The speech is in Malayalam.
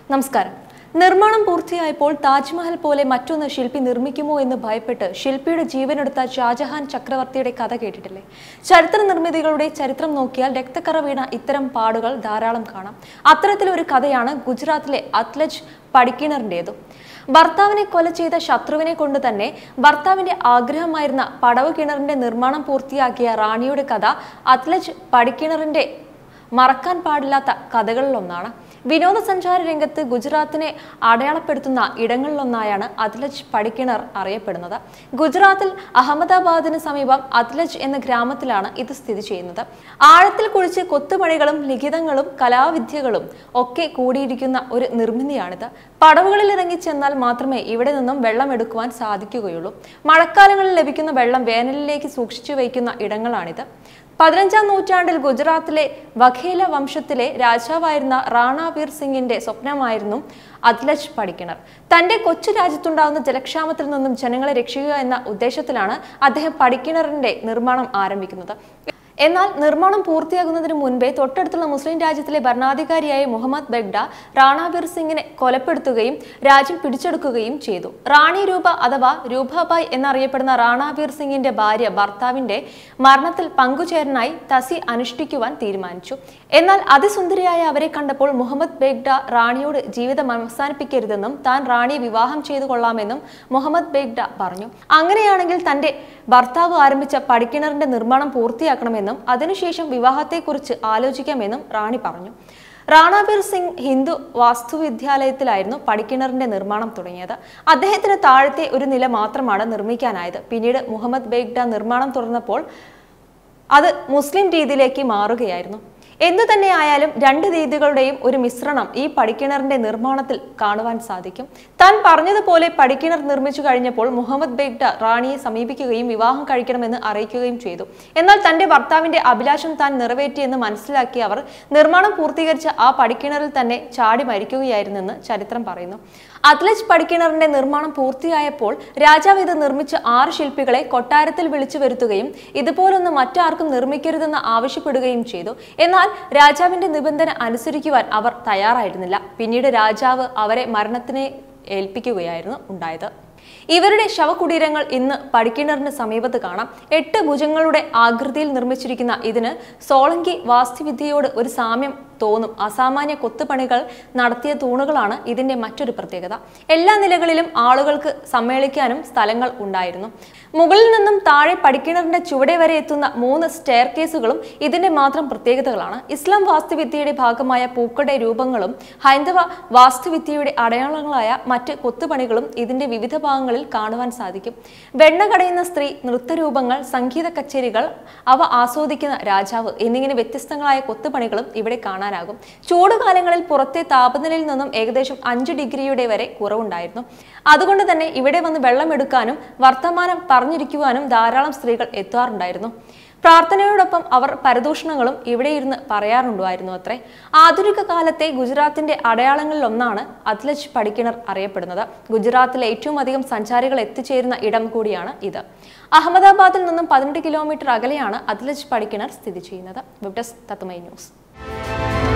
നമസ്കാരം നിർമ്മാണം പൂർത്തിയായപ്പോൾ താജ്മഹൽ പോലെ മറ്റൊന്ന് ശില്പി നിർമ്മിക്കുമോ എന്ന് ഭയപ്പെട്ട് ശില്പിയുടെ ജീവനെടുത്ത ഷാജഹാൻ ചക്രവർത്തിയുടെ കഥ കേട്ടിട്ടില്ലേ ചരിത്ര നിർമ്മിതികളുടെ ചരിത്രം നോക്കിയാൽ രക്തക്കറ വീണ ഇത്തരം പാടുകൾ ധാരാളം കാണാം അത്തരത്തിലൊരു കഥയാണ് ഗുജറാത്തിലെ അത്ലജ് പടിക്കിണറിൻ്റെതും ഭർത്താവിനെ കൊല ചെയ്ത ശത്രുവിനെ കൊണ്ട് തന്നെ ഭർത്താവിന്റെ ആഗ്രഹമായിരുന്ന പടവ് കിണറിന്റെ നിർമ്മാണം പൂർത്തിയാക്കിയ റാണിയുടെ കഥ അത്ലജ് പടിക്കിണറിന്റെ മറക്കാൻ പാടില്ലാത്ത കഥകളിലൊന്നാണ് വിനോദസഞ്ചാര രംഗത്ത് ഗുജറാത്തിനെ അടയാളപ്പെടുത്തുന്ന ഇടങ്ങളിലൊന്നായാണ് അത്ലജ് പടിക്കിണർ അറിയപ്പെടുന്നത് ഗുജറാത്തിൽ അഹമ്മദാബാദിന് സമീപം അത്ലജ് എന്ന ഗ്രാമത്തിലാണ് ഇത് സ്ഥിതി ചെയ്യുന്നത് ആഴത്തിൽ കുഴിച്ച് കൊത്തുപണികളും ലിഖിതങ്ങളും കലാവിദ്യകളും ഒക്കെ കൂടിയിരിക്കുന്ന ഒരു നിർമ്മിതിയാണിത് പടവുകളിൽ ഇറങ്ങി ചെന്നാൽ മാത്രമേ ഇവിടെ നിന്നും വെള്ളം എടുക്കുവാൻ സാധിക്കുകയുള്ളൂ മഴക്കാലങ്ങളിൽ ലഭിക്കുന്ന വെള്ളം വേനലിലേക്ക് സൂക്ഷിച്ചു വയ്ക്കുന്ന ഇടങ്ങളാണിത് പതിനഞ്ചാം നൂറ്റാണ്ടിൽ ഗുജറാത്തിലെ വഘേല വംശത്തിലെ രാജാവായിരുന്ന റാണ വീർ സിംഗിന്റെ സ്വപ്നമായിരുന്നു അത്ലജ് പടിക്കിണർ തന്റെ കൊച്ചു രാജ്യത്തുണ്ടാകുന്ന ജലക്ഷാമത്തിൽ നിന്നും ജനങ്ങളെ രക്ഷിക്കുക എന്ന ഉദ്ദേശത്തിലാണ് അദ്ദേഹം പടിക്കിണറിന്റെ നിർമ്മാണം ആരംഭിക്കുന്നത് എന്നാൽ നിർമ്മാണം പൂർത്തിയാകുന്നതിന് മുൻപേ തൊട്ടടുത്തുള്ള മുസ്ലിം രാജ്യത്തിലെ ഭരണാധികാരിയായ മുഹമ്മദ് ബെഗ്ഡ റാണ ബീർ സിംഗിനെ കൊലപ്പെടുത്തുകയും രാജ്യം പിടിച്ചെടുക്കുകയും ചെയ്തു റാണി രൂപ അഥവാ രൂപാബായ് എന്നറിയപ്പെടുന്ന റാണ ബീർ സിംഗിന്റെ ഭാര്യ ഭർത്താവിന്റെ മരണത്തിൽ പങ്കുചേരനായി തസി അനുഷ്ഠിക്കുവാൻ തീരുമാനിച്ചു എന്നാൽ അതിസുന്ദരിയായ അവരെ കണ്ടപ്പോൾ മുഹമ്മദ് ബെഗ്ഡ റാണിയോട് ജീവിതം അവസാനിപ്പിക്കരുതെന്നും താൻ റാണിയെ വിവാഹം ചെയ്തു കൊള്ളാമെന്നും മുഹമ്മദ് ബെഗ്ഡ പറഞ്ഞു അങ്ങനെയാണെങ്കിൽ തന്റെ ഭർത്താവ് ആരംഭിച്ച പടിക്കിണറിന്റെ നിർമ്മാണം പൂർത്തിയാക്കണമെന്നും അതിനുശേഷം വിവാഹത്തെക്കുറിച്ച് ആലോചിക്കാമെന്നും റാണി പറഞ്ഞു റാണാബീർ സിംഗ് ഹിന്ദു വാസ്തുവിദ്യാലയത്തിലായിരുന്നു പടിക്കിണറിന്റെ നിർമ്മാണം തുടങ്ങിയത് അദ്ദേഹത്തിന് താഴത്തെ ഒരു നില മാത്രമാണ് നിർമ്മിക്കാനായത് പിന്നീട് മുഹമ്മദ് ബെഗ്ഡ നിർമ്മാണം തുടർന്നപ്പോൾ അത് മുസ്ലിം രീതിയിലേക്ക് മാറുകയായിരുന്നു എന്തു തന്നെ ആയാലും രണ്ട് രീതികളുടെയും ഒരു മിശ്രണം ഈ പടിക്കിണറിന്റെ നിർമ്മാണത്തിൽ കാണുവാൻ സാധിക്കും താൻ പറഞ്ഞതുപോലെ പടിക്കിണർ നിർമ്മിച്ചു കഴിഞ്ഞപ്പോൾ മുഹമ്മദ് ബെഗ്ഡ റാണിയെ സമീപിക്കുകയും വിവാഹം കഴിക്കണമെന്ന് അറിയിക്കുകയും ചെയ്തു എന്നാൽ തന്റെ ഭർത്താവിന്റെ അഭിലാഷം താൻ നിറവേറ്റിയെന്ന് മനസ്സിലാക്കിയ അവർ നിർമ്മാണം പൂർത്തീകരിച്ച ആ പടിക്കിണറിൽ തന്നെ ചാടി മരിക്കുകയായിരുന്നെന്ന് ചരിത്രം പറയുന്നു അത്ലജ് പടിക്കിണറിന്റെ നിർമ്മാണം പൂർത്തിയായപ്പോൾ രാജാവ് ഇത് നിർമ്മിച്ച ആറ് ശില്പികളെ കൊട്ടാരത്തിൽ വിളിച്ചു വരുത്തുകയും ഇതുപോലൊന്ന് മറ്റാർക്കും നിർമ്മിക്കരുതെന്ന് ആവശ്യപ്പെടുകയും ചെയ്തു എന്നാൽ രാജാവിന്റെ നിബന്ധന അനുസരിക്കുവാൻ അവർ തയ്യാറായിരുന്നില്ല പിന്നീട് രാജാവ് അവരെ മരണത്തിനെ ഏൽപ്പിക്കുകയായിരുന്നു ഉണ്ടായത് ഇവരുടെ ശവകുടീരങ്ങൾ ഇന്ന് പടിക്കിണറിന് സമീപത്ത് കാണാം എട്ട് ഭുജങ്ങളുടെ ആകൃതിയിൽ നിർമ്മിച്ചിരിക്കുന്ന ഇതിന് സോളങ്കി വാസ്തുവിദ്യയോട് ഒരു സാമ്യം തോന്നും അസാമാന്യ കൊത്തുപണികൾ നടത്തിയ തൂണുകളാണ് ഇതിന്റെ മറ്റൊരു പ്രത്യേകത എല്ലാ നിലകളിലും ആളുകൾക്ക് സമ്മേളിക്കാനും സ്ഥലങ്ങൾ ഉണ്ടായിരുന്നു മുകളിൽ നിന്നും താഴെ പടിക്കിണറിന്റെ ചുവടെ വരെ എത്തുന്ന മൂന്ന് സ്റ്റെയർ കേസുകളും ഇതിന്റെ മാത്രം പ്രത്യേകതകളാണ് ഇസ്ലാം വാസ്തുവിദ്യയുടെ ഭാഗമായ പൂക്കളുടെ രൂപങ്ങളും ഹൈന്ദവ വാസ്തുവിദ്യയുടെ അടയാളങ്ങളായ മറ്റ് കൊത്തുപണികളും ഇതിന്റെ വിവിധ ഭാഗങ്ങളിൽ കാണുവാൻ സാധിക്കും വെണ്ണ കടയുന്ന സ്ത്രീ നൃത്തരൂപങ്ങൾ സംഗീത കച്ചേരികൾ അവ ആസ്വദിക്കുന്ന രാജാവ് എന്നിങ്ങനെ വ്യത്യസ്തങ്ങളായ കൊത്തുപണികളും ഇവിടെ കാണാനാകും ചൂടുകാലങ്ങളിൽ പുറത്തെ താപനിലയിൽ നിന്നും ഏകദേശം അഞ്ച് ഡിഗ്രിയുടെ വരെ കുറവുണ്ടായിരുന്നു അതുകൊണ്ട് തന്നെ ഇവിടെ വന്ന് വെള്ളമെടുക്കാനും വർത്തമാനം പറഞ്ഞിരിക്കുവാനും ധാരാളം സ്ത്രീകൾ എത്താറുണ്ടായിരുന്നു പ്രാർത്ഥനയോടൊപ്പം അവർ പരദൂഷണങ്ങളും ഇവിടെ ഇരുന്ന് പറയാറുണ്ടായിരുന്നു അത്രേ ആധുനിക കാലത്തെ ഗുജറാത്തിന്റെ അടയാളങ്ങളിലൊന്നാണ് അത്ലജ് പടിക്കിണർ അറിയപ്പെടുന്നത് ഗുജറാത്തിലെ ഏറ്റവും അധികം സഞ്ചാരികൾ എത്തിച്ചേരുന്ന ഇടം കൂടിയാണ് ഇത് അഹമ്മദാബാദിൽ നിന്നും പതിനെട്ട് കിലോമീറ്റർ അകലെയാണ് അത്ലജ് പടിക്കിണർ സ്ഥിതി ചെയ്യുന്നത് വെബ് ഡെസ്ക് തത്തുമൈ ന്യൂസ്